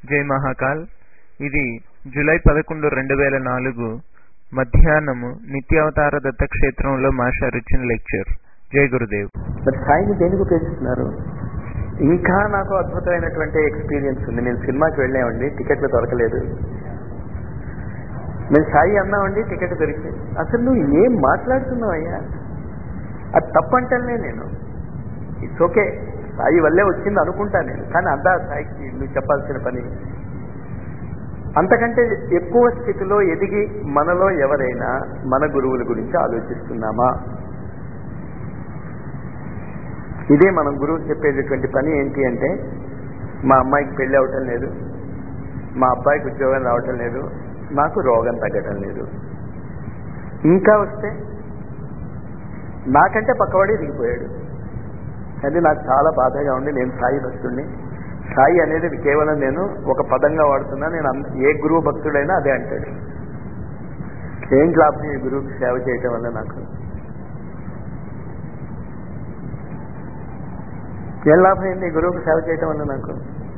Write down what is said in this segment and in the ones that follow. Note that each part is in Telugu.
జై మహాకాల్ ఇది జూలై పదకొండు రెండు వేల నాలుగు మధ్యాహ్నము నిత్యావతార దత్తక్షేత్రంలో మాస్టర్ ఇచ్చిన లెక్చర్ జై గురుదేవ్ మరి సాయిని దేనికి ఉపయోగిస్తున్నారు ఇంకా నాకు అద్భుతమైనటువంటి ఎక్స్పీరియన్స్ ఉంది నేను సినిమాకి వెళ్ళామండి టికెట్లు దొరకలేదు నేను సాయి అన్నామండి టికెట్ దొరికింది అసలు నువ్వు ఏం మాట్లాడుతున్నావు అయ్యా అది తప్పంటలే నేను ఇట్స్ ఓకే సాయి వల్లే వచ్చింది అనుకుంటా నేను కానీ అందా సాయికి నువ్వు చెప్పాల్సిన పని అంతకంటే ఎక్కువ స్థితిలో ఎదిగి మనలో ఎవరైనా మన గురువుల గురించి ఆలోచిస్తున్నామా ఇదే మనం గురువు చెప్పేటటువంటి పని ఏంటి అంటే మా అమ్మాయికి పెళ్లి అవటం లేదు మా అబ్బాయికి ఉద్యోగం రావటం లేదు నాకు రోగం తగ్గటం లేదు ఇంకా వస్తే నాకంటే పక్కవాడే దిగిపోయాడు అది నాకు చాలా బాధగా ఉండి నేను సాయి భక్తుడిని సాయి అనేది కేవలం నేను ఒక పదంగా వాడుతున్నా నేను ఏ గురువు భక్తుడైనా అదే అంటాడు ఏం లాభం ఈ గురువుకి సేవ చేయటం వల్ల నాకు ఏం లాభం ఏంటి గురువుకి సేవ చేయటం వల్ల నాకు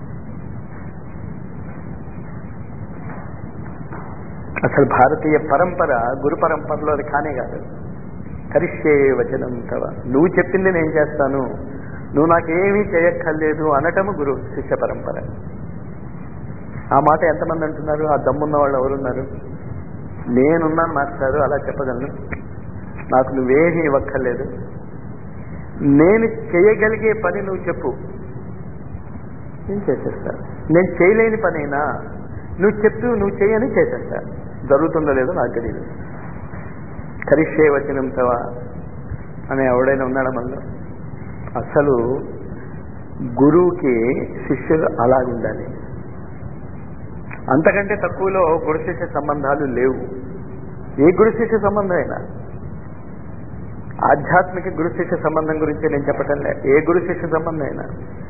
అసలు భారతీయ పరంపర గురు పరంపరలో అది కానే కాదు కరిష్యే వచనం తవ నువ్వు చెప్పింది నేను చేస్తాను నువ్వు నాకేమీ చేయక్కర్లేదు అనటము గురు శిష్య పరంపర ఆ మాట ఎంతమంది అంటున్నారు ఆ దమ్మున్న వాళ్ళు ఎవరున్నారు నేనున్నాను మాస్టారు అలా చెప్పగలను నాకు నువ్వేమీ ఇవ్వక్కర్లేదు నేను చేయగలిగే పని నువ్వు చెప్పు నేను చేసేస్తా నేను చేయలేని పనైనా నువ్వు చెప్తూ నువ్వు చేయని చేసేస్తా జరుగుతుందో లేదో నాకు తెలియదు కరిష్యే వచనంతవా అని ఎవడైనా ఉన్నాడా మనలో అసలు గురువుకి శిష్యులు అలాగుండాలి అంతకంటే తక్కువలో గురు శిష్య సంబంధాలు లేవు ఏ గురు శిష్య సంబంధం అయినా ఆధ్యాత్మిక గురు శిష్య సంబంధం గురించి నేను చెప్పటం లే ఏ గురు శిష్య సంబంధం అయినా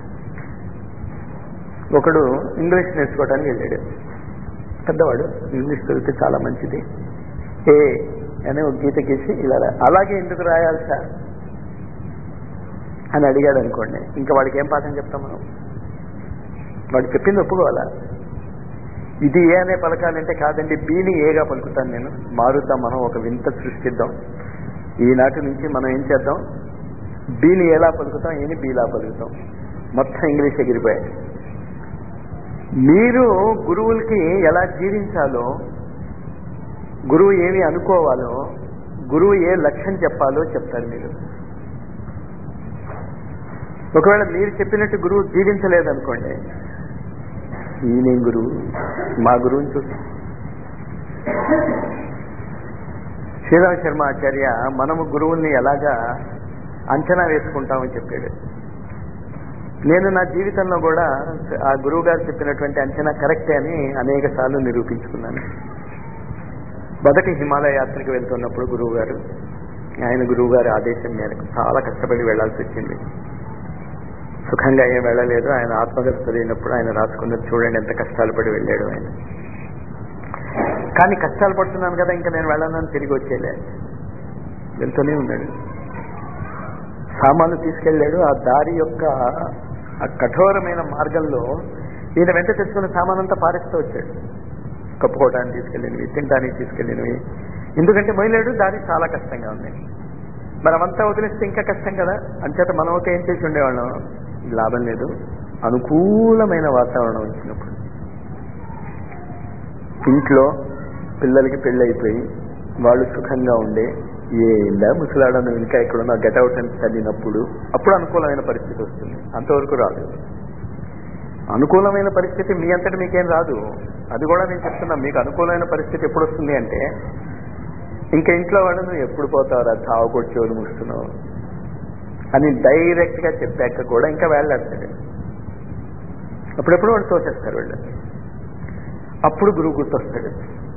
ఒకడు ఇంగ్లీష్ నేర్చుకోవడానికి వెళ్ళాడు పెద్దవాడు ఇంగ్లీష్ చదివితే చాలా మంచిది ఏ అని ఒక గీత గీసి ఇలా అలాగే ఎందుకు రాయాలి సార్ అని అడిగాడు అనుకోండి ఇంకా వాడికి ఏం పాఠం చెప్తాం మనం వాడు చెప్పింది ఒప్పుకోవాలా ఇది ఏ అనే పలకాలంటే కాదండి బీని ఏగా పలుకుతాను నేను మారుద్దాం మనం ఒక వింత సృష్టిద్దాం ఈనాటి నుంచి మనం ఏం చేద్దాం బీని ఎలా పలుకుతాం ఏని బీలా పలుకుతాం మొత్తం ఇంగ్లీష్ ఎగిరిపోయాయి మీరు గురువులకి ఎలా జీవించాలో గురువు ఏమి అనుకోవాలో గురువు ఏ లక్ష్యం చెప్పాలో చెప్తారు మీరు ఒకవేళ మీరు చెప్పినట్టు గురువు జీవించలేదనుకోండి ఈయనేం గురువు మా గురువుని చూస్తాం శ్రీరామ శర్మ ఆచార్య మనము గురువుల్ని ఎలాగా అంచనా వేసుకుంటామని చెప్పాడు నేను నా జీవితంలో కూడా ఆ గురువు గారు చెప్పినటువంటి అంచనా కరెక్టే అని అనేక సార్లు నిరూపించుకున్నాను మొదటి హిమాలయ యాత్రకు వెళ్తున్నప్పుడు గురువు గారు ఆయన గురువు గారి ఆదేశం మేరకు చాలా కష్టపడి వెళ్లాల్సి వచ్చింది సుఖంగా ఏం వెళ్ళలేదు ఆయన ఆత్మగత చదివినప్పుడు ఆయన రాసుకున్నది చూడండి ఎంత కష్టాలు పడి వెళ్ళాడు ఆయన కానీ కష్టాలు పడుతున్నాను కదా ఇంకా నేను వెళ్ళనని తిరిగి వచ్చేలే వెళ్తూనే ఉన్నాడు సామాన్లు తీసుకెళ్ళాడు ఆ దారి యొక్క ఆ కఠోరమైన మార్గంలో ఈయన వెంట తెచ్చుకున్న సామానంతా పారేస్తూ వచ్చాడు కప్పుకోవడానికి తీసుకెళ్ళినవి తినడానికి తీసుకెళ్ళినవి ఎందుకంటే మొయలేడు దారి చాలా కష్టంగా ఉంది మరి అవంతా వదిలేస్తే ఇంకా కష్టం కదా అంచేత మనం ఒక ఏం చేసి ఉండేవాళ్ళం లాభం లేదు అనుకూలమైన వాతావరణం వచ్చినప్పుడు ఇంట్లో పిల్లలకి పెళ్ళి అయిపోయి వాళ్ళు సుఖంగా ఉండే ఏందా ముసలాడను ఇంకా ఎక్కడున్నా గెటౌట్ అని చదివినప్పుడు అప్పుడు అనుకూలమైన పరిస్థితి వస్తుంది అంతవరకు రాదు అనుకూలమైన పరిస్థితి మీ అంతటి మీకేం రాదు అది కూడా నేను చెప్తున్నా మీకు అనుకూలమైన పరిస్థితి ఎప్పుడు వస్తుంది అంటే ఇంకా ఇంట్లో వాడు నువ్వు ఎప్పుడు పోతావురా చావకొచ్చి చెవులు ముస్తున్నావు అని డైరెక్ట్ గా చెప్పాక కూడా ఇంకా వెళ్ళాడు అప్పుడెప్పుడు వాడు తోసేస్తారు వాళ్ళు అప్పుడు గురువు గుర్తొస్తాడు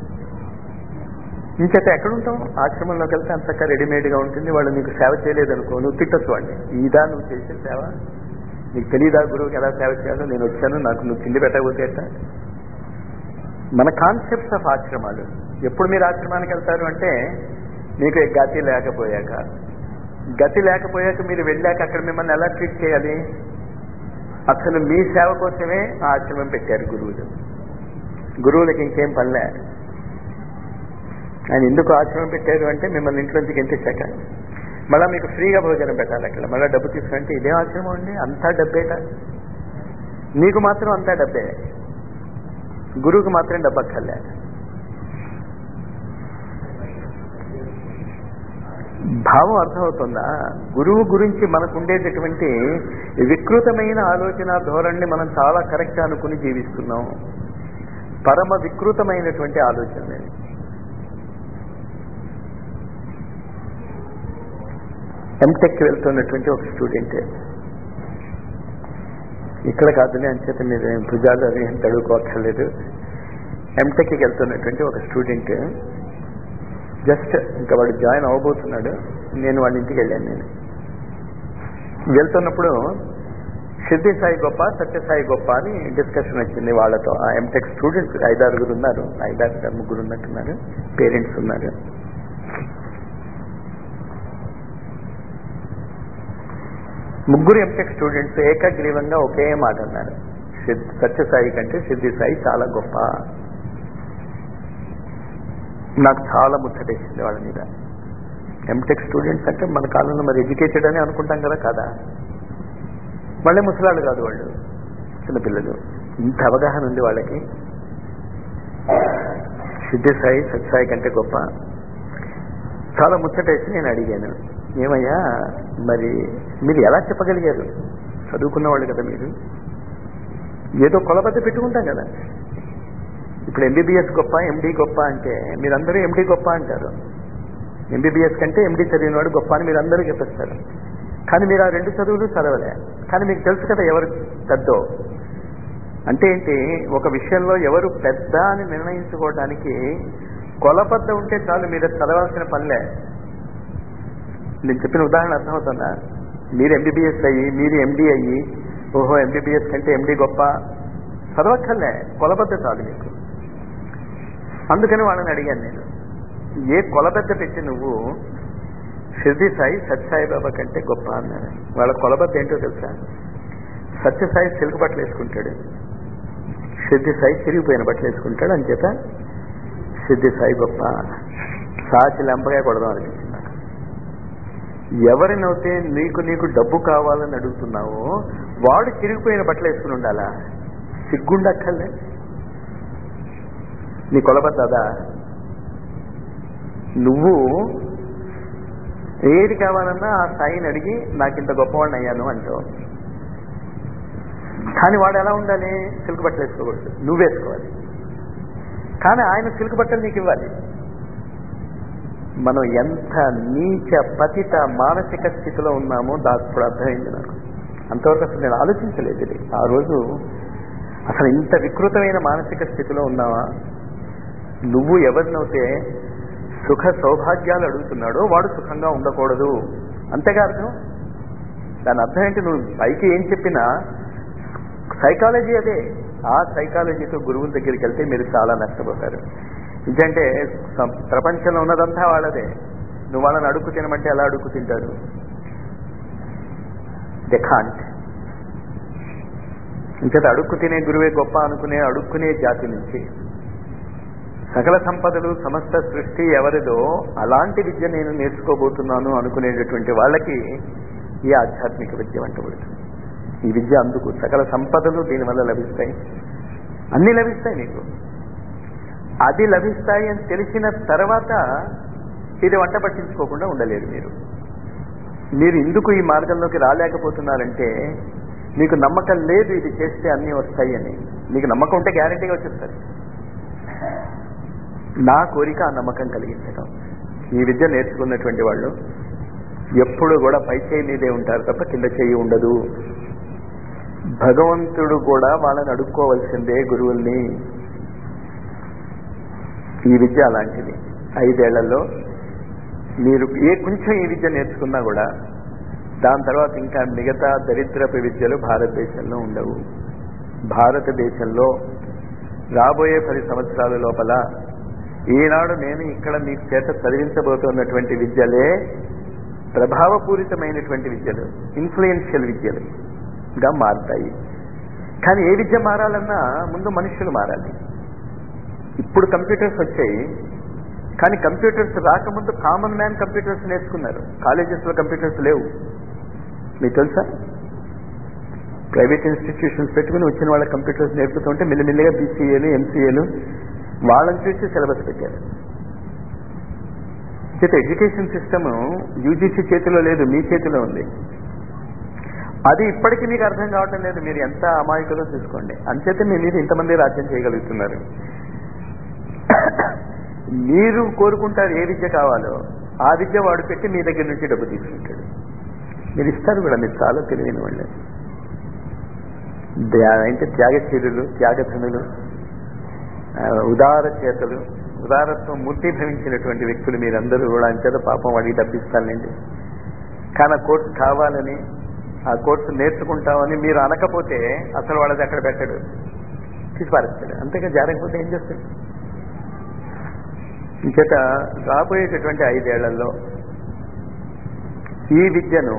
ఇంచేత ఎక్కడుంటాం ఆశ్రమంలోకి వెళ్తే అంతక్క రెడీమేడ్గా ఉంటుంది వాళ్ళు నీకు సేవ చేయలేదనుకో నువ్వు తిట్టచ్చు వాడిని ఇదా నువ్వు చేసే సేవ నీకు తెలియదా గురువుకి ఎలా సేవ చేయాలో నేను వచ్చాను నాకు నువ్వు తిండి పెట్టకపోతే మన కాన్సెప్ట్స్ ఆఫ్ ఆశ్రమాలు ఎప్పుడు మీరు ఆశ్రమానికి వెళ్తారు అంటే మీకు గతి లేకపోయాక గతి లేకపోయాక మీరు వెళ్ళాక అక్కడ మిమ్మల్ని ఎలా ట్రీట్ చేయాలి అసలు మీ సేవ కోసమే ఆ ఆశ్రమం పెట్టారు గురువులు గురువులకి ఇంకేం పనిలే ఆయన ఎందుకు ఆశ్రమం పెట్టారు అంటే మిమ్మల్ని ఇంట్లోంచి గెంటేశాక మళ్ళీ మీకు ఫ్రీగా భోజనం పెట్టాలి అక్కడ మళ్ళీ డబ్బు తీసుకుంటే ఇదే ఆశ్రమం అండి అంతా డబ్బేట నీకు మాత్రం అంతా డబ్బే గురువుకి మాత్రం డబ్బక్కర్లే భావం అర్థమవుతుందా గురువు గురించి మనకు ఉండేటటువంటి వికృతమైన ఆలోచన ధోరణిని మనం చాలా కరెక్ట్ అనుకుని జీవిస్తున్నాం పరమ వికృతమైనటువంటి ఆలోచన ఎంటెక్ వెళ్తున్నటువంటి ఒక స్టూడెంట్ ఇక్కడ కాదులే అంచేత మీరు ఏం భుజాలు అవి ఏం తడుకోక్కర్లేదు ఎంటెక్కి వెళ్తున్నటువంటి ఒక స్టూడెంట్ జస్ట్ ఇంకా వాడు జాయిన్ అవ్వబోతున్నాడు నేను వాళ్ళ ఇంటికి వెళ్ళాను నేను వెళ్తున్నప్పుడు సిద్ధి సాయి గొప్ప సత్యసాయి గొప్ప అని డిస్కషన్ వచ్చింది వాళ్ళతో ఆ ఎంటెక్ స్టూడెంట్స్ ఐదారుగురు ఉన్నారు ఐదారు ముగ్గురు ఉన్నట్టున్నారు పేరెంట్స్ ఉన్నారు ముగ్గురు ఎంటెక్ స్టూడెంట్స్ ఏకగ్రీవంగా ఒకే మాట అన్నారు సత్యసాయి కంటే సిద్ధి సాయి చాలా గొప్ప నాకు చాలా ముచ్చటేసింది వాళ్ళ మీద ఎంటెక్ స్టూడెంట్స్ అంటే మన కాలంలో మరి ఎడ్యుకేటెడ్ అని అనుకుంటాం కదా కదా మళ్ళీ ముసలాళ్ళు కాదు వాళ్ళు చిన్నపిల్లలు ఇంత అవగాహన ఉంది వాళ్ళకి సిద్ధిసాయి సత్సాయి కంటే గొప్ప చాలా ముచ్చటేసి నేను అడిగాను ఏమయ్యా మరి మీరు ఎలా చెప్పగలిగారు చదువుకున్న వాళ్ళు కదా మీరు ఏదో కొలబద్ద పెట్టుకుంటాం కదా ఇప్పుడు ఎంబీబీఎస్ గొప్ప ఎండి గొప్ప అంటే మీరందరూ ఎండి గొప్ప అంటారు ఎంబీబీఎస్ కంటే ఎండి చదివినవాడు గొప్ప అని మీరు అందరూ చెప్పేస్తారు కానీ మీరు ఆ రెండు చదువులు చదవలే కానీ మీకు తెలుసు కదా ఎవరు పెద్దో అంటే ఏంటి ఒక విషయంలో ఎవరు పెద్ద అని నిర్ణయించుకోవడానికి కొలబద్ద ఉంటే చాలు మీరు చదవాల్సిన పనిలే నేను చెప్పిన ఉదాహరణ అర్థమవుతుందా మీరు ఎంబీబీఎస్ అయ్యి మీరు ఎండి అయ్యి ఓహో ఎంబీబీఎస్ కంటే ఎండి గొప్ప చదవక్కర్లే కొలబద్ద చాలు మీకు అందుకని వాళ్ళని అడిగాను నేను ఏ కొలబద్ద పెట్టి నువ్వు షిర్ది సాయి సత్యసాయి బాబా కంటే గొప్ప అన్నాడు వాళ్ళ కొలబద్ద ఏంటో తెలుసా సత్యసాయి సిల్క్ బట్టలు వేసుకుంటాడు సిద్ధి సాయి చిరిగిపోయిన బట్టలు వేసుకుంటాడు అని చేత సిద్ధి సాయి గొప్ప సాచి లెంపగా కొడదాం అనిపించింది నాకు ఎవరినైతే నీకు నీకు డబ్బు కావాలని అడుగుతున్నావో వాడు చిరిగిపోయిన బట్టలు వేసుకుని ఉండాలా సిగ్గుండక్కర్లే నీ కొలబద్దదా నువ్వు ఏది కావాలన్నా ఆ స్థాయిని అడిగి నాకు ఇంత గొప్పవాడిని అయ్యాను అంటావు కానీ వాడు ఎలా ఉండాలి సిల్క్ బట్టలు వేసుకోకూడదు నువ్వు వేసుకోవాలి కానీ ఆయన సిల్క్ బట్టలు నీకు ఇవ్వాలి మనం ఎంత నీచ పతిత మానసిక స్థితిలో ఉన్నామో దానికి ఇప్పుడు అర్థమైంది నాకు అంతవరకు అసలు నేను ఆలోచించలేదు ఇది ఆ రోజు అసలు ఇంత వికృతమైన మానసిక స్థితిలో ఉన్నావా నువ్వు ఎవరినైతే సుఖ సౌభాగ్యాలు అడుగుతున్నాడో వాడు సుఖంగా ఉండకూడదు అంతేగా అర్థం దాని అర్థం ఏంటి నువ్వు పైకి ఏం చెప్పినా సైకాలజీ అదే ఆ సైకాలజీతో గురువుల దగ్గరికి వెళ్తే మీరు చాలా నష్టపోతారు ఎందుకంటే ప్రపంచంలో ఉన్నదంతా వాళ్ళదే నువ్వు వాళ్ళని అడుక్కు తినమంటే ఎలా అడుక్కు తింటారు దే కాంట్ ఇంకత అడుక్కు తినే గురువే గొప్ప అనుకునే అడుక్కునే జాతి నుంచి సకల సంపదలు సమస్త సృష్టి ఎవరిదో అలాంటి విద్య నేను నేర్చుకోబోతున్నాను అనుకునేటటువంటి వాళ్ళకి ఈ ఆధ్యాత్మిక విద్య వంటబడుతుంది ఈ విద్య అందుకు సకల సంపదలు దీనివల్ల లభిస్తాయి అన్ని లభిస్తాయి మీకు అది లభిస్తాయి అని తెలిసిన తర్వాత ఇది వంట పట్టించుకోకుండా ఉండలేరు మీరు మీరు ఎందుకు ఈ మార్గంలోకి రాలేకపోతున్నారంటే మీకు నమ్మకం లేదు ఇది చేస్తే అన్నీ వస్తాయి అని మీకు నమ్మకం ఉంటే గ్యారంటీగా వచ్చేస్తారు నా కోరిక ఆ నమ్మకం కలిగించడం ఈ విద్య నేర్చుకున్నటువంటి వాళ్ళు ఎప్పుడు కూడా పై చేయి మీదే ఉంటారు తప్ప కింద చేయి ఉండదు భగవంతుడు కూడా వాళ్ళని అడుక్కోవలసిందే గురువుల్ని ఈ విద్య అలాంటిది ఐదేళ్లలో మీరు ఏ కొంచెం ఈ విద్య నేర్చుకున్నా కూడా దాని తర్వాత ఇంకా మిగతా దరిద్రపు విద్యలు భారతదేశంలో ఉండవు భారతదేశంలో రాబోయే పది సంవత్సరాల లోపల ఈనాడు నేను ఇక్కడ మీకు చేత చదివించబోతున్నటువంటి విద్యలే ప్రభావపూరితమైనటువంటి విద్యలు ఇన్ఫ్లుయెన్షియల్ విద్యలు గా మారుతాయి కానీ ఏ విద్య మారాలన్నా ముందు మనుషులు మారాలి ఇప్పుడు కంప్యూటర్స్ వచ్చాయి కానీ కంప్యూటర్స్ రాకముందు కామన్ మ్యాన్ కంప్యూటర్స్ నేర్చుకున్నారు కాలేజెస్లో కంప్యూటర్స్ లేవు మీకు తెలుసా ప్రైవేట్ ఇన్స్టిట్యూషన్స్ పెట్టుకుని వచ్చిన వాళ్ళ కంప్యూటర్స్ నేర్పుతుంటే మెల్లిమెల్లిగా బీసీఏలు ఎంసీఏలు వాళ్ళని చూసి సిలబస్ పెట్టారు చేత ఎడ్యుకేషన్ సిస్టమ్ యూజీసీ చేతిలో లేదు మీ చేతిలో ఉంది అది ఇప్పటికీ మీకు అర్థం కావటం లేదు మీరు ఎంత అమాయకులో చూసుకోండి అంచేతే మీ మీద ఇంతమంది రాజ్యం చేయగలుగుతున్నారు మీరు కోరుకుంటారు ఏ విద్య కావాలో ఆ విద్య వాడు పెట్టి మీ దగ్గర నుంచి డబ్బు తీసుకుంటాడు మీరు ఇస్తారు కూడా మీరు చాలా తెలివైన వాళ్ళే అంటే త్యాగశీలులు త్యాగధనులు ఉదార చేతలు ఉదారత్వం మూర్తిభవించినటువంటి వ్యక్తులు మీరందరూ కూడా అంచేత పాపం వాడికి డబ్బిస్తానండి కానీ ఆ కోర్సు కావాలని ఆ కోర్సు నేర్చుకుంటామని మీరు అనకపోతే అసలు వాళ్ళది అక్కడ పెట్టడు తీసి పారేస్తాడు అంతేగా జారకపోతే ఏం చేస్తాడు ఇంచేత రాబోయేటటువంటి ఐదేళ్లలో ఈ విద్యను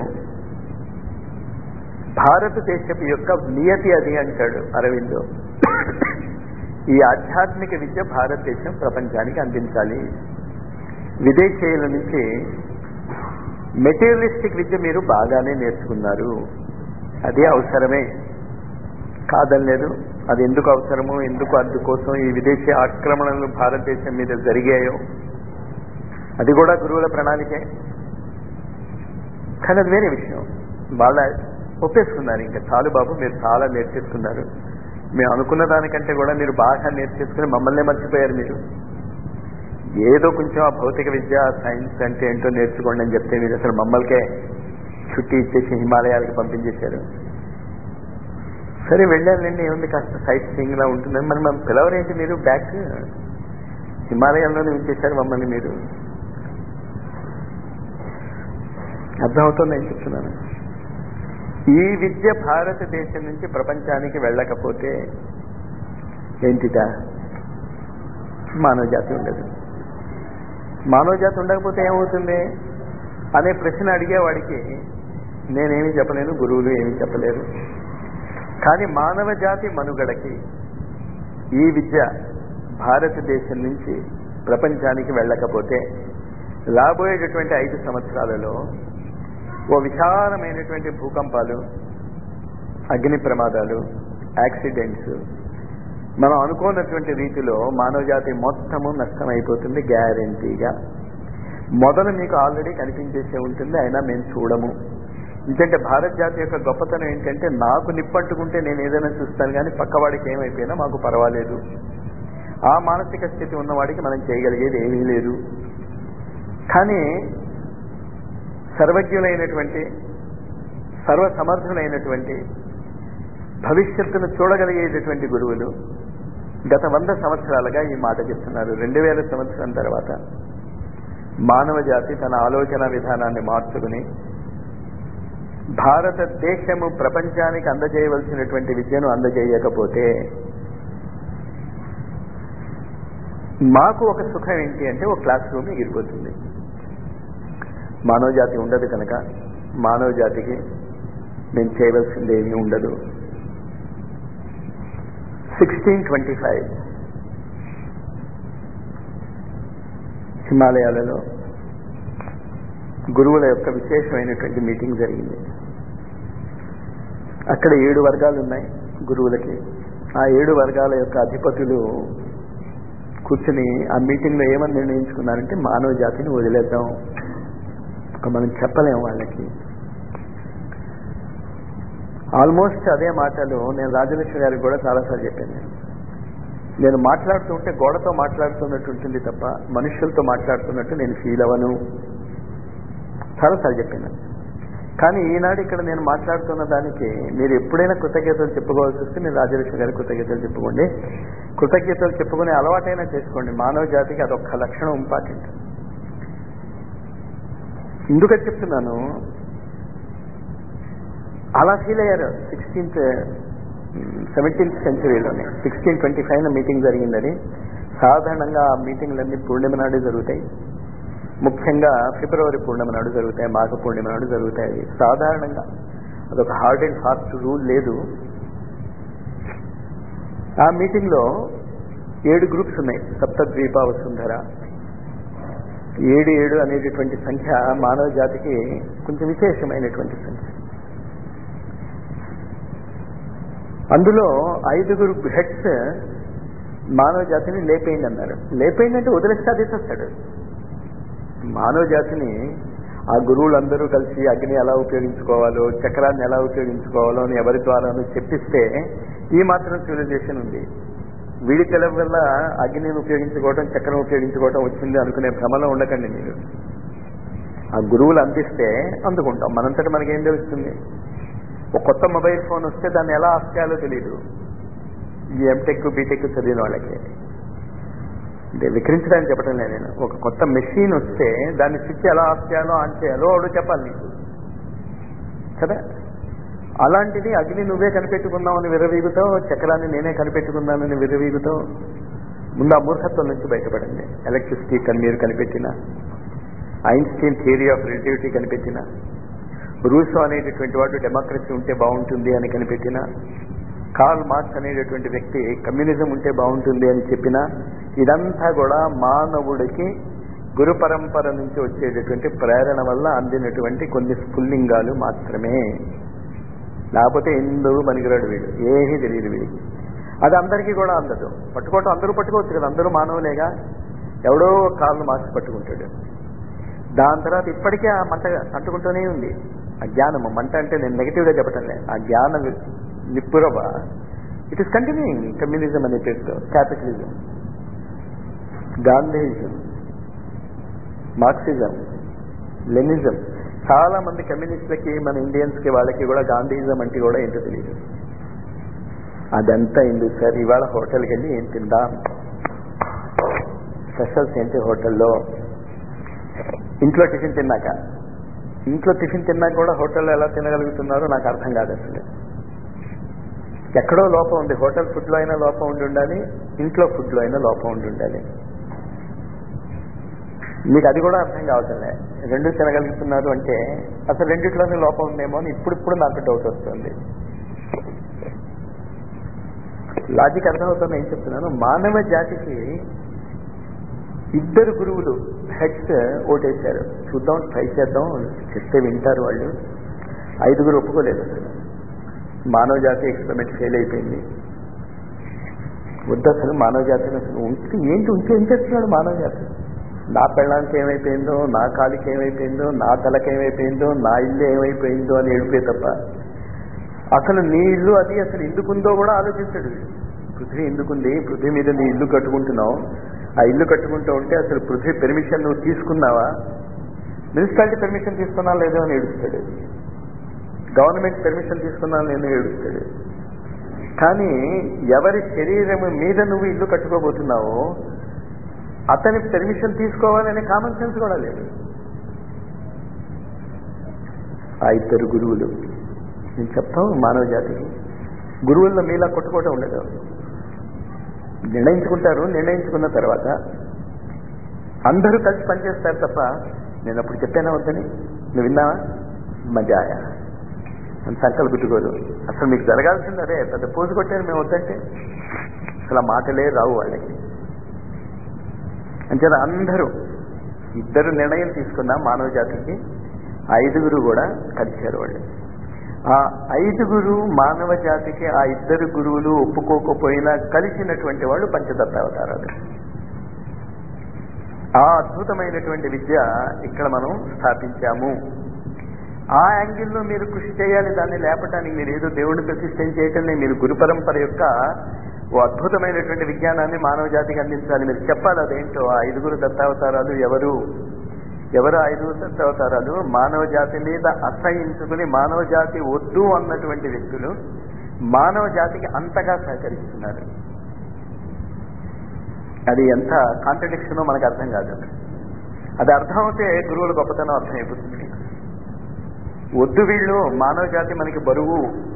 భారతదేశపు యొక్క నియతి అది అంటాడు అరవిందో ఈ ఆధ్యాత్మిక విద్య భారతదేశం ప్రపంచానికి అందించాలి విదేశీయుల నుంచి మెటీరియలిస్టిక్ విద్య మీరు బాగానే నేర్చుకున్నారు అది అవసరమే కాదనలేదు అది ఎందుకు అవసరమో ఎందుకు అందుకోసం ఈ విదేశీ ఆక్రమణలు భారతదేశం మీద జరిగాయో అది కూడా గురువుల ప్రణాళికే కానీ అది వేరే విషయం వాళ్ళ ఒప్పేసుకున్నారు ఇంకా చాలు బాబు మీరు చాలా నేర్చేసుకున్నారు మేము అనుకున్న దానికంటే కూడా మీరు బాగా నేర్చేసుకుని మమ్మల్ని మర్చిపోయారు మీరు ఏదో కొంచెం ఆ భౌతిక విద్య సైన్స్ అంటే ఏంటో నేర్చుకోండి అని చెప్తే మీరు అసలు మమ్మల్కే చుట్టి ఇచ్చేసి హిమాలయాలకు పంపించేశారు సరే వెళ్ళాలండి ఏముంది కాస్త సైట్ సీయింగ్ లా ఉంటుందని మరి మనం పిలవరేంటి మీరు బ్యాక్ హిమాలయాల్లోనే ఉంచేశారు మమ్మల్ని మీరు అర్థమవుతుంది నేను చెప్తున్నాను ఈ విద్య భారతదేశం నుంచి ప్రపంచానికి వెళ్ళకపోతే ఏంటిదా మానవ జాతి ఉండదు మానవ జాతి ఉండకపోతే ఏమవుతుంది అనే ప్రశ్న అడిగేవాడికి నేనేమి చెప్పలేను గురువులు ఏమి చెప్పలేరు కానీ మానవ జాతి మనుగడకి ఈ విద్య భారతదేశం నుంచి ప్రపంచానికి వెళ్ళకపోతే రాబోయేటటువంటి ఐదు సంవత్సరాలలో ఓ విశాలమైనటువంటి భూకంపాలు అగ్ని ప్రమాదాలు యాక్సిడెంట్స్ మనం అనుకోనటువంటి రీతిలో మానవ జాతి మొత్తము నష్టమైపోతుంది గ్యారంటీగా మొదలు మీకు ఆల్రెడీ కనిపించేసే ఉంటుంది అయినా మేము చూడము ఎందుకంటే భారత జాతి యొక్క గొప్పతనం ఏంటంటే నాకు నిప్పట్టుకుంటే నేను ఏదైనా చూస్తాను కానీ పక్కవాడికి ఏమైపోయినా మాకు పర్వాలేదు ఆ మానసిక స్థితి ఉన్నవాడికి మనం చేయగలిగేది ఏమీ లేదు కానీ సర్వజ్ఞులైనటువంటి సర్వసమర్థులైనటువంటి భవిష్యత్తును చూడగలిగేటటువంటి గురువులు గత వంద సంవత్సరాలుగా ఈ మాట చెప్తున్నారు రెండు వేల సంవత్సరం తర్వాత మానవ జాతి తన ఆలోచన విధానాన్ని మార్చుకుని భారతదేశము ప్రపంచానికి అందజేయవలసినటువంటి విద్యను అందజేయకపోతే మాకు ఒక సుఖం ఏంటి అంటే ఒక క్లాస్ రూమ్ ఎగిరిపోతుంది మానవ జాతి ఉండదు కనుక మానవ జాతికి మేము చేయవలసింది ఏమీ ఉండదు సిక్స్టీన్ ట్వంటీ ఫైవ్ హిమాలయాలలో గురువుల యొక్క విశేషమైనటువంటి మీటింగ్ జరిగింది అక్కడ ఏడు వర్గాలు ఉన్నాయి గురువులకి ఆ ఏడు వర్గాల యొక్క అధిపతులు కూర్చుని ఆ మీటింగ్లో ఏమని నిర్ణయించుకున్నారంటే మానవ జాతిని వదిలేద్దాం ఒక మనం చెప్పలేము వాళ్ళకి ఆల్మోస్ట్ అదే మాటలు నేను రాజలక్ష్మి గారికి కూడా చాలాసార్లు చెప్పాను నేను నేను మాట్లాడుతూ ఉంటే గోడతో మాట్లాడుతున్నట్టు ఉంటుంది తప్ప మనుషులతో మాట్లాడుతున్నట్టు నేను ఫీల్ అవ్వను చాలాసార్లు చెప్పాను కానీ ఈనాడు ఇక్కడ నేను మాట్లాడుతున్న దానికి మీరు ఎప్పుడైనా కృతజ్ఞతలు చెప్పుకోవాల్సి వస్తే మీరు రాజలక్ష్మి గారికి కృతజ్ఞతలు చెప్పుకోండి కృతజ్ఞతలు చెప్పుకునే అలవాటైనా చేసుకోండి మానవ జాతికి అదొక్క లక్షణం ఇంపార్టెంట్ ఎందుకని చెప్తున్నాను అలా ఫీల్ అయ్యారు సిక్స్టీన్త్ సెవెంటీన్త్ సెంచరీలోనే సిక్స్టీన్ ట్వంటీ ఫైవ్ మీటింగ్ జరిగిందని సాధారణంగా ఆ మీటింగ్లన్నీ పూర్ణిమ నాడు జరుగుతాయి ముఖ్యంగా ఫిబ్రవరి పూర్ణిమ నాడు జరుగుతాయి మాఘ పూర్ణిమ నాడు జరుగుతాయి సాధారణంగా అదొక హార్డ్ అండ్ ఫాస్ట్ రూల్ లేదు ఆ మీటింగ్లో ఏడు గ్రూప్స్ ఉన్నాయి సప్తద్వీప వసుంధర ఏడు ఏడు అనేటటువంటి సంఖ్య మానవ జాతికి కొంచెం విశేషమైనటువంటి సంఖ్య అందులో ఐదుగురు హెడ్స్ మానవ జాతిని లేపేయండి అన్నారు లేపేయండి అంటే వదిలేస్తే అదేసేస్తాడు మానవ జాతిని ఆ గురువులందరూ కలిసి అగ్ని ఎలా ఉపయోగించుకోవాలో చక్రాన్ని ఎలా ఉపయోగించుకోవాలో అని ఎవరి ద్వారానో చెప్పిస్తే ఈ మాత్రం సివిలైజేషన్ ఉంది వీడి తెలవ వల్ల అగ్నిని ఉపయోగించుకోవటం చక్రం ఉపయోగించుకోవటం వచ్చింది అనుకునే భ్రమలో ఉండకండి మీరు ఆ గురువులు అందిస్తే అందుకుంటాం మనంతటి మనకేం తెలుస్తుంది ఒక కొత్త మొబైల్ ఫోన్ వస్తే దాన్ని ఎలా ఆఫ్ చేయాలో తెలియదు ఈ ఎంటెక్ బీటెక్ చదివిన వాళ్ళకి అంటే వికరించడానికి చెప్పడం లేదు నేను ఒక కొత్త మెషిన్ వస్తే దాన్ని స్విచ్ ఎలా ఆఫ్ చేయాలో ఆన్ చేయాలో వాడు చెప్పాలి నీకు కదా అలాంటిది అగ్ని నువ్వే కనిపెట్టుకున్నావని విరవీగుతావు చక్రాన్ని నేనే కనిపెట్టుకున్నానని విరవీగుతావు ముందు ఆ మూర్ఖత్వం నుంచి బయటపడండి ఎలక్ట్రిసిటీ కని మీరు కనిపెట్టిన ఐన్స్టీన్ థియరీ ఆఫ్ రిలేటివిటీ కనిపెట్టిన రూసో అనేటటువంటి వాడు డెమోక్రసీ ఉంటే బాగుంటుంది అని కనిపెట్టిన కార్ల్ మార్క్స్ అనేటటువంటి వ్యక్తి కమ్యూనిజం ఉంటే బాగుంటుంది అని చెప్పిన ఇదంతా కూడా మానవుడికి గురు పరంపర నుంచి వచ్చేటటువంటి ప్రేరణ వల్ల అందినటువంటి కొన్ని స్ఫుల్లింగాలు మాత్రమే లేకపోతే ఎందుకు పనికిరాడు వీడు ఏమీ తెలియదు వీడికి అది అందరికీ కూడా అందదు పట్టుకోవటం అందరూ పట్టుకోవచ్చు కదా అందరూ మానవులేగా ఎవడో కాళ్ళు మార్క్స్ పట్టుకుంటాడు దాని తర్వాత ఇప్పటికే ఆ మంట అంటుకుంటూనే ఉంది ఆ జ్ఞానము మంట అంటే నేను నెగిటివ్గా చెప్పటం లేదు ఆ జ్ఞాన నిప్పురవ ఇట్ ఈస్ కంటిన్యూయింగ్ కమ్యూనిజం అనే పేరుతో క్యాపిటలిజం గాంధీయిజం మార్క్సిజం లెనిజం చాలా మంది కమ్యూనిస్టులకి మన ఇండియన్స్కి వాళ్ళకి కూడా గాంధీయిజం అంటే కూడా ఏంటో తెలియదు అదంతా ఎందుకు సార్ ఇవాళ హోటల్కి వెళ్ళి ఏం తిందాం స్పెషల్స్ ఏంటి హోటల్లో ఇంట్లో టిఫిన్ తిన్నాక ఇంట్లో టిఫిన్ తిన్నాక కూడా హోటల్లో ఎలా తినగలుగుతున్నారో నాకు అర్థం కాదు అసలు ఎక్కడో లోపం ఉంది హోటల్ ఫుడ్లో అయినా లోపం ఉండి ఉండాలి ఇంట్లో ఫుడ్లో అయినా లోపం ఉండి ఉండాలి మీకు అది కూడా అర్థం కావట్లే రెండు తినగలుగుతున్నారు అంటే అసలు రెండిట్లోనే లోపం ఉందేమో అని ఇప్పుడిప్పుడు నాకు డౌట్ వస్తుంది లాజిక్ అర్థమవుతుంది ఏం చెప్తున్నాను మానవ జాతికి ఇద్దరు గురువులు హెడ్స్ ఓటేశారు చూద్దాం ట్రై చేద్దాం చెప్తే వింటారు వాళ్ళు ఐదుగురు ఒప్పుకోలేదు అసలు మానవ జాతి ఎక్స్పెరిమెంట్ ఫెయిల్ అయిపోయింది వద్దు అసలు మానవ జాతిని అసలు ఉంటే ఏంటి ఉంటే ఏం చేస్తున్నాడు మానవ జాతి నా పెళ్ళానికి ఏమైపోయిందో నా కాలికి ఏమైపోయిందో నా తలకి ఏమైపోయిందో నా ఇల్లు ఏమైపోయిందో అని ఏడిపోయి తప్ప అసలు నీ ఇల్లు అది అసలు ఎందుకుందో కూడా ఆలోచించడు పృథ్వీ ఎందుకుంది పృథ్వీ మీద నీ ఇల్లు కట్టుకుంటున్నావు ఆ ఇల్లు కట్టుకుంటూ ఉంటే అసలు పృథ్వీ పెర్మిషన్ నువ్వు తీసుకున్నావా మున్సిపాలిటీ పెర్మిషన్ తీసుకున్నా లేదో అని ఏడుస్తాడు గవర్నమెంట్ పెర్మిషన్ తీసుకున్నా నేను ఏడుస్తాడు కానీ ఎవరి శరీరం మీద నువ్వు ఇల్లు కట్టుకోబోతున్నావో అతని పెర్మిషన్ తీసుకోవాలనే కామన్ సెన్స్ కూడా లేదు ఆ ఇద్దరు గురువులు నేను చెప్తాం మానవ జాతికి గురువుల్లో మీలా కొట్టుకోవటం ఉండదు నిర్ణయించుకుంటారు నిర్ణయించుకున్న తర్వాత అందరూ కలిసి పనిచేస్తారు తప్ప నేను అప్పుడు చెప్పానా వద్దని నువ్వు విన్నావా మజాయా అని సంకలు గుట్టుకోదు అసలు మీకు జరగాల్సింది అదే పెద్ద పోజు కొట్టారు మేము వద్దంటే అసలు ఆ మాటలే రావు వాళ్ళకి అంచేత అందరూ ఇద్దరు నిర్ణయం తీసుకున్న మానవ జాతికి ఐదుగురు కూడా కలిశారు వాళ్ళు ఆ ఐదుగురు మానవ జాతికి ఆ ఇద్దరు గురువులు ఒప్పుకోకపోయినా కలిసినటువంటి వాళ్ళు పంచదత్తావతారాలు ఆ అద్భుతమైనటువంటి విద్య ఇక్కడ మనం స్థాపించాము ఆ యాంగిల్లో మీరు కృషి చేయాలి దాన్ని లేపటానికి మీరు ఏదో దేవుడిని ప్రతిష్టం చేయటం మీరు గురు పరంపర యొక్క ఓ అద్భుతమైనటువంటి విజ్ఞానాన్ని మానవ జాతికి అందించాలి మీరు చెప్పాలి అదేంటో ఆ ఐదుగురు దత్తావతారాలు ఎవరు ఎవరు ఐదుగురు దత్తావతారాలు మానవ జాతి మీద అసహించుకుని మానవ జాతి వద్దు అన్నటువంటి వ్యక్తులు మానవ జాతికి అంతగా సహకరిస్తున్నారు అది ఎంత కాంట్రడిక్షనో మనకు అర్థం కాదు అది అర్థం అవుతే గురువుల గొప్పతనం అర్థమైపోతుంది వద్దు వీళ్ళు మానవ జాతి మనకి బరువు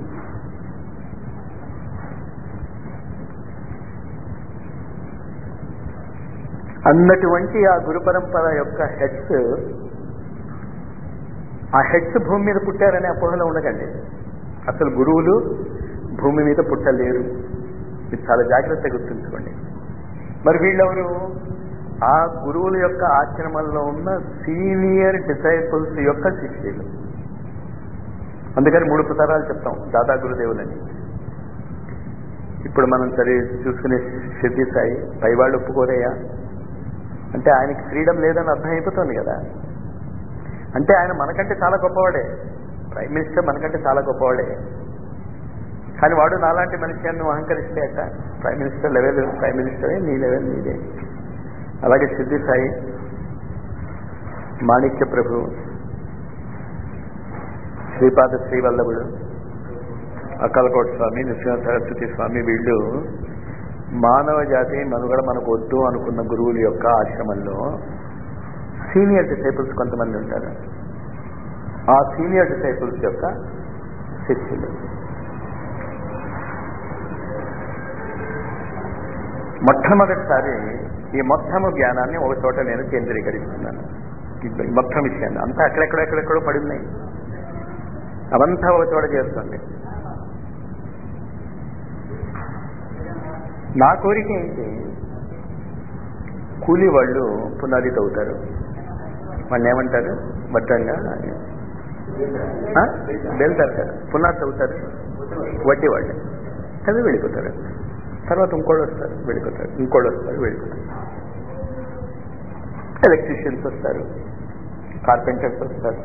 అన్నటువంటి ఆ గురు పరంపర యొక్క హెడ్స్ ఆ హెడ్స్ భూమి మీద పుట్టారనే అపోహలో ఉండకండి అసలు గురువులు భూమి మీద పుట్టలేరు ఇది చాలా జాగ్రత్తగా గుర్తుంచుకోండి మరి వీళ్ళెవరు ఆ గురువుల యొక్క ఆశ్రమంలో ఉన్న సీనియర్ డిసైపుల్స్ యొక్క శిష్యులు అందుకని మూడు పుస్తకాలు చెప్తాం దాదా గురుదేవులని ఇప్పుడు మనం సరే చూసుకునే సిద్ధి సాయి పైవాళ్ళు ఒప్పుకోరయ్యా అంటే ఆయనకి ఫ్రీడమ్ లేదని అర్థం అయిపోతుంది కదా అంటే ఆయన మనకంటే చాలా గొప్పవాడే ప్రైమ్ మినిస్టర్ మనకంటే చాలా గొప్పవాడే కానీ వాడు నాలాంటి మనిషి అని నువ్వు అహంకరిస్తే అట ప్రైమ్ మినిస్టర్ లెవెల్ ప్రైమ్ మినిస్టరే నీ లెవెల్ నీదే అలాగే సిద్ధి సాయి మాణిక్య ప్రభు శ్రీపాద శ్రీవల్లభుడు అక్కలకోట స్వామి నృసింహ సరస్వతి స్వామి వీళ్ళు మానవ జాతి మనుగడ మనకు వద్దు అనుకున్న గురువుల యొక్క ఆశ్రమంలో సీనియర్ డిసైపుల్స్ కొంతమంది ఉంటారు ఆ సీనియర్ డిసైపుల్స్ యొక్క శిష్యులు మొట్టమొదటిసారి ఈ మొత్తము జ్ఞానాన్ని ఒక చోట నేను కేంద్రీకరిస్తున్నాను ఈ మొత్తం విషయాన్ని అంతా అక్కడెక్కడ ఎక్కడెక్కడో పడి ఉన్నాయి అవంతా ఒక చోట చేస్తుంది నా కోరిక ఏంటి కూలీ వాళ్ళు పునాది తవ్వుతారు వాళ్ళు ఏమంటారు భద్రంగా వెళ్తారు కదా పునాది తవ్వుతారు వడ్డీ వాళ్ళు అవి వెళ్ళిపోతారు తర్వాత ఇంకోళ్ళు వస్తారు వెళ్ళిపోతారు ఇంకోళ్ళు వస్తారు వెళ్ళిపోతారు ఎలక్ట్రీషియన్స్ వస్తారు కార్పెంటర్స్ వస్తారు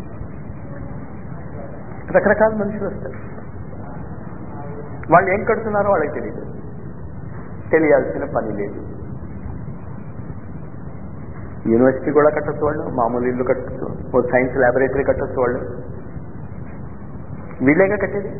రకరకాల మనుషులు వస్తారు వాళ్ళు ఏం కడుతున్నారో వాళ్ళకి తెలియదు తెలియాల్సిన పని లేదు యూనివర్సిటీ కూడా కట్టచ్చు వాళ్ళు మామూలు ఇల్లు కట్టచ్చు ఓ సైన్స్ ల్యాబొరేటరీ కట్టచ్చు వాళ్ళు వీళ్ళేగా కట్టేది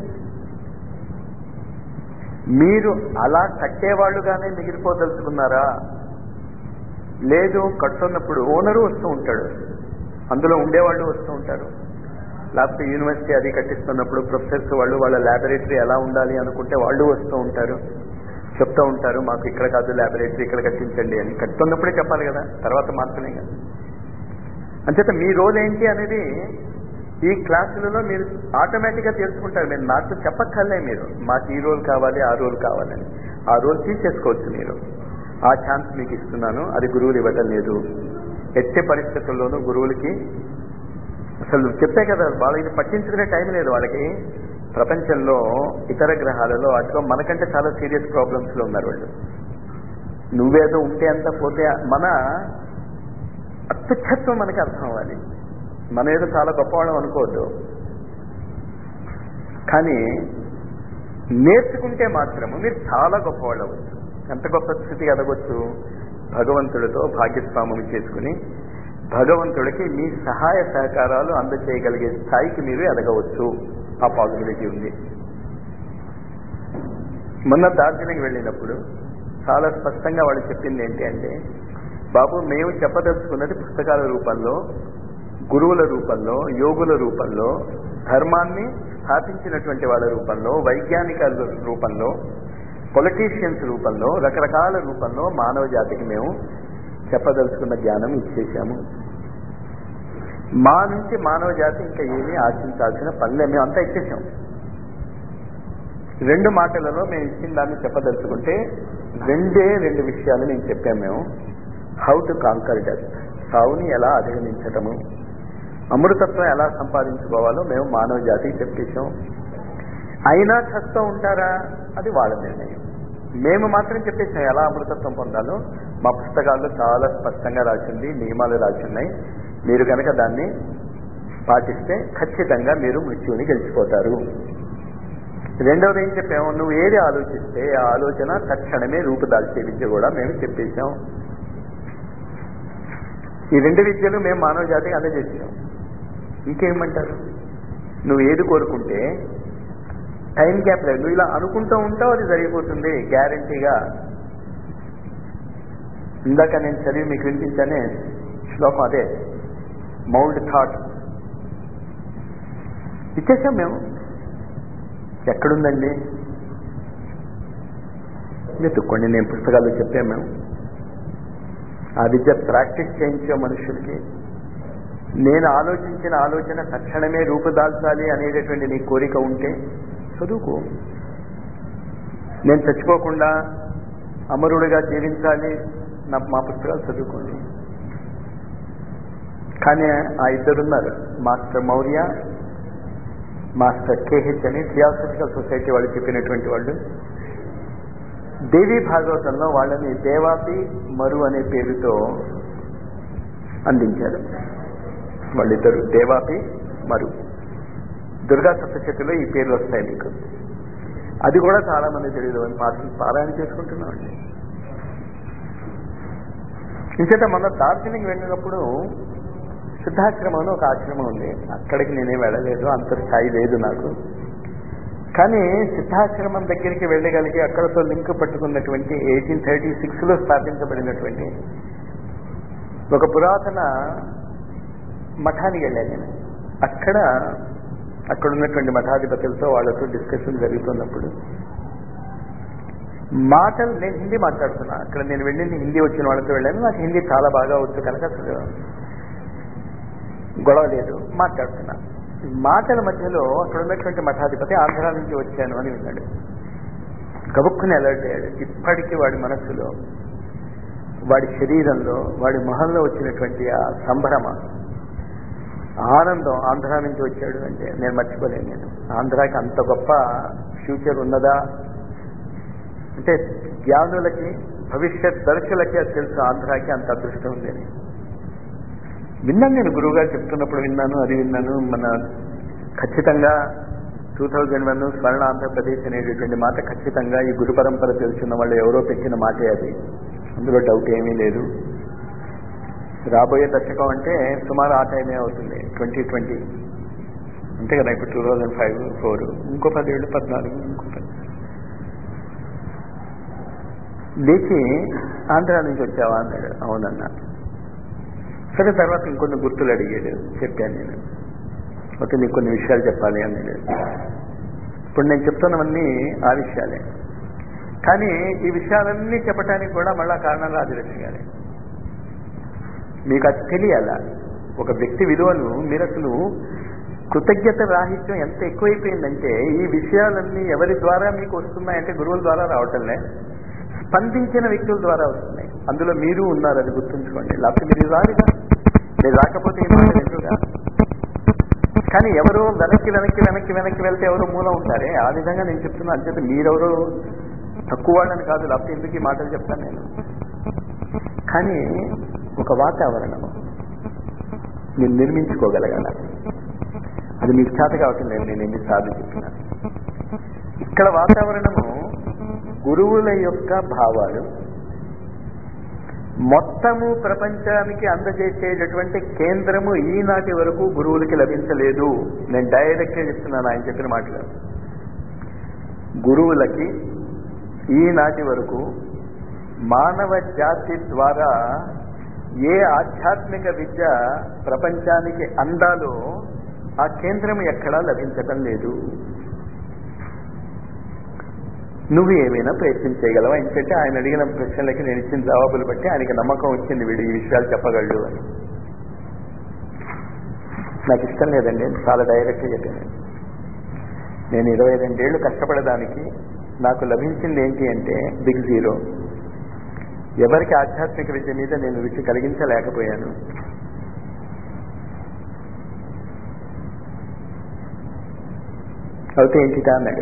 మీరు అలా కట్టేవాళ్ళుగానే మిగిలిపోదలుచుకున్నారా లేదు కడుతున్నప్పుడు ఓనరు వస్తూ ఉంటాడు అందులో ఉండేవాళ్ళు వస్తూ ఉంటారు లేకపోతే యూనివర్సిటీ అది కట్టిస్తున్నప్పుడు ప్రొఫెసర్స్ వాళ్ళు వాళ్ళ ల్యాబొరేటరీ ఎలా ఉండాలి అనుకుంటే వాళ్ళు వస్తూ ఉంటారు చెప్తూ ఉంటారు మాకు ఇక్కడ కాదు ల్యాబొరేటరీ ఇక్కడ కట్టించండి అని కట్టుతున్నప్పుడే చెప్పాలి కదా తర్వాత మార్చలే కదా అంచేత మీ రోల్ ఏంటి అనేది ఈ క్లాసులలో మీరు ఆటోమేటిక్గా తెలుసుకుంటారు మీరు నాకు చెప్పక్కర్లే మీరు మాకు ఈ రోల్ కావాలి ఆ రోల్ కావాలని ఆ రోల్ తీసేసుకోవచ్చు మీరు ఆ ఛాన్స్ మీకు ఇస్తున్నాను అది గురువులు ఇవ్వటం లేదు ఎట్టి పరిస్థితుల్లోనూ గురువులకి అసలు చెప్పే కదా వాళ్ళకి పట్టించుకునే టైం లేదు వాళ్ళకి ప్రపంచంలో ఇతర గ్రహాలలో అటుగా మనకంటే చాలా సీరియస్ ప్రాబ్లమ్స్ లో ఉన్నారు వాళ్ళు నువ్వేదో ఉంటే అంత పోతే మన అత్యుచ్చత్వం మనకి అర్థం అవ్వాలి మనం ఏదో చాలా గొప్పవాళ్ళం అనుకోవద్దు కానీ నేర్చుకుంటే మాత్రము మీరు చాలా గొప్పవాళ్ళు అవ్వచ్చు ఎంత గొప్ప స్థితి ఎదగొచ్చు భగవంతుడితో భాగ్యస్వామం చేసుకుని భగవంతుడికి మీ సహాయ సహకారాలు అందచేయగలిగే స్థాయికి మీరు ఎదగవచ్చు ఆ పాసిబిలిటీ ఉంది మొన్న డార్జిలింగ్ వెళ్ళినప్పుడు చాలా స్పష్టంగా వాళ్ళు చెప్పింది ఏంటి అంటే బాబు మేము చెప్పదలుచుకున్నది పుస్తకాల రూపంలో గురువుల రూపంలో యోగుల రూపంలో ధర్మాన్ని స్థాపించినటువంటి వాళ్ళ రూపంలో వైజ్ఞానిక రూపంలో పొలిటీషియన్స్ రూపంలో రకరకాల రూపంలో మానవ జాతికి మేము చెప్పదలుచుకున్న జ్ఞానం ఇచ్చేసాము మా నుంచి మానవ జాతి ఇంకా ఏమీ ఆశించాల్సిన పనులే మేము అంతా ఇచ్చేసాం రెండు మాటలలో మేము ఇచ్చిన దాన్ని చెప్పదలుచుకుంటే రెండే రెండు విషయాలు నేను చెప్పాము మేము హౌ టు కాంకర్ డెత్ సావుని ఎలా అధిగమించటము అమృతత్వం ఎలా సంపాదించుకోవాలో మేము మానవ జాతికి చెప్పేశాం అయినా చస్తూ ఉంటారా అది వాళ్ళ నిర్ణయం మేము మాత్రం చెప్పేసాం ఎలా అమృతత్వం పొందాలో మా పుస్తకాల్లో చాలా స్పష్టంగా రాసింది నియమాలు రాసిన్నాయి మీరు కనుక దాన్ని పాటిస్తే ఖచ్చితంగా మీరు మృత్యువుని గెలిచిపోతారు రెండవది ఏం చెప్పాము నువ్వు ఏది ఆలోచిస్తే ఆ ఆలోచన తక్షణమే రూపుదాల్చే విద్య కూడా మేము చెప్పేశాం ఈ రెండు విద్యలు మేము మానవ జాతికి అందజేసాం ఇంకేమంటారు నువ్వు ఏది కోరుకుంటే టైం గ్యాప్ లేదు నువ్వు ఇలా అనుకుంటూ ఉంటావు అది జరిగిపోతుంది గ్యారంటీగా ఇందాక నేను చదివి మీకు వినిపించానే శ్లోకం అదే మౌల్డ్ థాట్ ఇచ్చేసాం మేము ఎక్కడుందండి వెతుక్కోండి నేను పుస్తకాలు చెప్పాం మేము ఆ విద్య ప్రాక్టీస్ చేయించే మనుషులకి నేను ఆలోచించిన ఆలోచన తక్షణమే రూపుదాల్చాలి అనేటటువంటి నీ కోరిక ఉంటే చదువుకో నేను చచ్చిపోకుండా అమరుడిగా జీవించాలి నా మా పుస్తకాలు చదువుకోండి కానీ ఆ ఇద్దరున్నారు మాస్టర్ మౌర్య మాస్టర్ కేహెచ్ అని థియాసఫికల్ సొసైటీ వాళ్ళు చెప్పినటువంటి వాళ్ళు దేవీ భాగవతంలో వాళ్ళని దేవాపి మరు అనే పేరుతో అందించారు వాళ్ళిద్దరు దేవాపి మరు దుర్గా సప్తశతిలో ఈ పేర్లు వస్తాయి మీకు అది కూడా చాలా మంది తెలియదు అని మాత్రం పారాయణ చేసుకుంటున్నామండి ఇంచేత మన డార్జిలింగ్ వెళ్ళినప్పుడు సిద్ధాశ్రమం అని ఒక ఆశ్రమం ఉంది అక్కడికి నేనేం వెళ్ళలేదు అంత స్థాయి లేదు నాకు కానీ సిద్ధాశ్రమం దగ్గరికి వెళ్ళగలిగి అక్కడతో లింక్ పట్టుకున్నటువంటి ఎయిటీన్ థర్టీ సిక్స్లో స్థాపించబడినటువంటి ఒక పురాతన మఠానికి వెళ్ళాను నేను అక్కడ అక్కడ ఉన్నటువంటి మఠాధిపతులతో వాళ్ళతో డిస్కషన్ జరుగుతున్నప్పుడు మాటలు నేను హిందీ మాట్లాడుతున్నా అక్కడ నేను వెళ్ళింది హిందీ వచ్చిన వాళ్ళతో వెళ్ళాను నాకు హిందీ చాలా బాగా వచ్చు కనుక అసలు గొడవ లేదు మాట్లాడుతున్నా మాటల మధ్యలో అక్కడ ఉన్నటువంటి మఠాధిపతి ఆంధ్ర నుంచి వచ్చాను అని విన్నాడు గబుక్కుని అలర్ట్ అయ్యాడు ఇప్పటికీ వాడి మనస్సులో వాడి శరీరంలో వాడి మొహంలో వచ్చినటువంటి ఆ సంభ్రమ ఆనందం ఆంధ్ర నుంచి వచ్చాడు అంటే నేను మర్చిపోలేను నేను ఆంధ్రాకి అంత గొప్ప ఫ్యూచర్ ఉన్నదా అంటే జ్ఞానులకి భవిష్యత్ దర్శులకి అది తెలుసు ఆంధ్రాకి అంత అదృష్టం ఉందని విన్నాను నేను గురువుగారు చెప్తున్నప్పుడు విన్నాను అది విన్నాను మన ఖచ్చితంగా టూ థౌజండ్ వన్ స్వర్ణ ఆంధ్రప్రదేశ్ అనేటటువంటి మాట ఖచ్చితంగా ఈ గురు పరంపర తెలుసున్న వాళ్ళు ఎవరో పెట్టిన మాటే అది అందులో డౌట్ ఏమీ లేదు రాబోయే దశకం అంటే సుమారు ఆ టైమే అవుతుంది ట్వంటీ ట్వంటీ అంతే కదా ఇప్పుడు టూ థౌజండ్ ఫైవ్ ఫోర్ ఇంకో పదిహేడు పద్నాలుగు ఇంకో పది లేచి ఆంధ్ర నుంచి వచ్చావా అన్నాడు అవునన్నా సరే తర్వాత ఇంకొన్ని గుర్తులు అడిగాడు చెప్పాను నేను ఓకే నీకు కొన్ని విషయాలు చెప్పాలి అన్నాడు ఇప్పుడు నేను చెప్తున్నవన్నీ ఆ విషయాలే కానీ ఈ విషయాలన్నీ చెప్పడానికి కూడా మళ్ళా కారణం రాజలక్ష్మి గారే మీకు అది తెలియాల ఒక వ్యక్తి విలువను మీరు అసలు కృతజ్ఞత రాహిత్యం ఎంత ఎక్కువైపోయిందంటే ఈ విషయాలన్నీ ఎవరి ద్వారా మీకు వస్తున్నాయంటే గురువుల ద్వారా రావటంలే స్పందించిన వ్యక్తుల ద్వారా వస్తున్నాయి అందులో మీరు ఉన్నారు అది గుర్తుంచుకోండి లేకపోతే మీరు రారుగా మీరు రాకపోతే ఈ మాట ఎందుకుగా కానీ ఎవరో వెనక్కి వెనక్కి వెనక్కి వెనక్కి వెళ్తే ఎవరో మూలం ఉంటారే ఆ విధంగా నేను చెప్తున్నా అంచేత మీరెవరో తక్కువ వాళ్ళని కాదు లేకపోతే ఎందుకు ఈ మాటలు చెప్తాను నేను కానీ ఒక వాతావరణం మీరు నిర్మించుకోగలగాల అది మీకు చేత కావటం లేదు నేను ఎన్నిసార్లు చెప్పినా ఇక్కడ వాతావరణము గురువుల యొక్క భావాలు మొత్తము ప్రపంచానికి అందజేసేటటువంటి కేంద్రము ఈనాటి వరకు గురువులకి లభించలేదు నేను డైరెక్ట్గా చెప్తున్నాను ఆయన చెప్పిన మాటలు గురువులకి ఈనాటి వరకు మానవ జాతి ద్వారా ఏ ఆధ్యాత్మిక విద్య ప్రపంచానికి అందాలో ఆ కేంద్రం ఎక్కడా లభించటం లేదు నువ్వు ఏమైనా ప్రయత్నం చేయగలవా ఎందుకంటే ఆయన అడిగిన ప్రశ్నలకి నేను ఇచ్చిన జవాబులు బట్టి ఆయనకి నమ్మకం వచ్చింది వీడు ఈ విషయాలు చెప్పగలడు అని నాకు ఇష్టం లేదండి చాలా డైరెక్ట్గా చెప్పాను నేను ఇరవై రెండేళ్లు కష్టపడడానికి నాకు లభించింది ఏంటి అంటే బిగ్ జీరో ఎవరికి ఆధ్యాత్మిక విద్య మీద నేను రుచి కలిగించలేకపోయాను అయితే ఏంటిటా అన్నాడు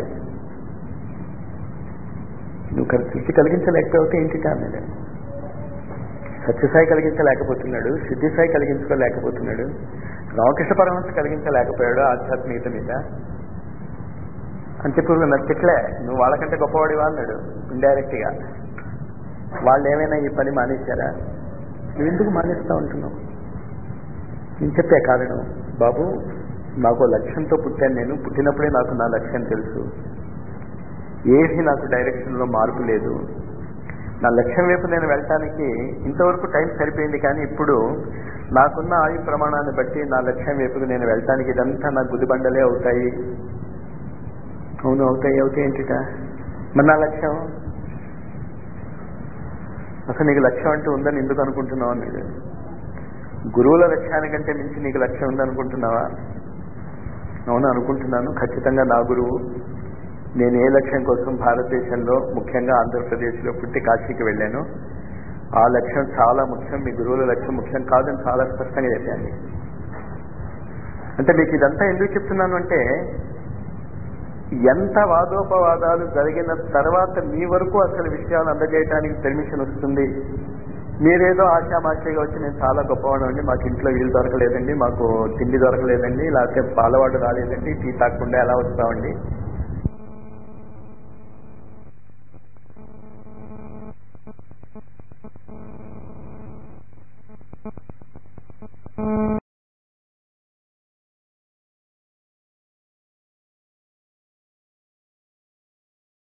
నువ్వు రుచి కలిగించలేకపోతే ఏంటిటా అన్నాడు సత్యసాయి కలిగించలేకపోతున్నాడు సిద్ధిసాయి కలిగించుకోలేకపోతున్నాడు రామకృష్ణ పరమహంస కలిగించలేకపోయాడు ఆధ్యాత్మికత మీద అని చెప్పి నాకు తిట్లే నువ్వు వాళ్ళకంటే గొప్పవాడివా అన్నాడు ఇండైరెక్ట్ గా వాళ్ళు ఏమైనా ఈ పని మానేశారా నువ్వు ఎందుకు మానేస్తా ఉంటున్నావు నేను చెప్పే కారణం బాబు నాకు లక్ష్యంతో పుట్టాను నేను పుట్టినప్పుడే నాకు నా లక్ష్యం తెలుసు ఏమీ నాకు డైరెక్షన్లో మార్పు లేదు నా లక్ష్యం వైపు నేను వెళ్ళటానికి ఇంతవరకు టైం సరిపోయింది కానీ ఇప్పుడు నాకున్న ఆయు ప్రమాణాన్ని బట్టి నా లక్ష్యం వైపుకు నేను వెళ్ళటానికి ఇదంతా నా గుదిబండలే అవుతాయి అవును అవుతాయి అవుతాయి ఏంటిట మరి నా లక్ష్యం అసలు నీకు లక్ష్యం అంటూ ఉందని ఎందుకు అనుకుంటున్నావు అన్నాడు గురువుల లక్ష్యానికంటే మించి నీకు లక్ష్యం ఉందనుకుంటున్నావా అవును అనుకుంటున్నాను ఖచ్చితంగా నా గురువు నేను ఏ లక్ష్యం కోసం భారతదేశంలో ముఖ్యంగా ఆంధ్రప్రదేశ్లో పుట్టి కాశీకి వెళ్ళాను ఆ లక్ష్యం చాలా ముఖ్యం మీ గురువుల లక్ష్యం ముఖ్యం కాదని చాలా స్పష్టంగా చెప్పాను అంటే మీకు ఇదంతా ఎందుకు చెప్తున్నాను అంటే ఎంత వాదోపవాదాలు జరిగిన తర్వాత మీ వరకు అసలు విషయాలు అందజేయడానికి పర్మిషన్ వస్తుంది మీరేదో ఆశామాషగా వచ్చి నేను చాలా గొప్పవాడు అండి మాకు ఇంట్లో వీలు దొరకలేదండి మాకు తిండి దొరకలేదండి లేకపోతే పాలవాడు రాలేదండి టీ తాకుండా ఎలా వస్తామండి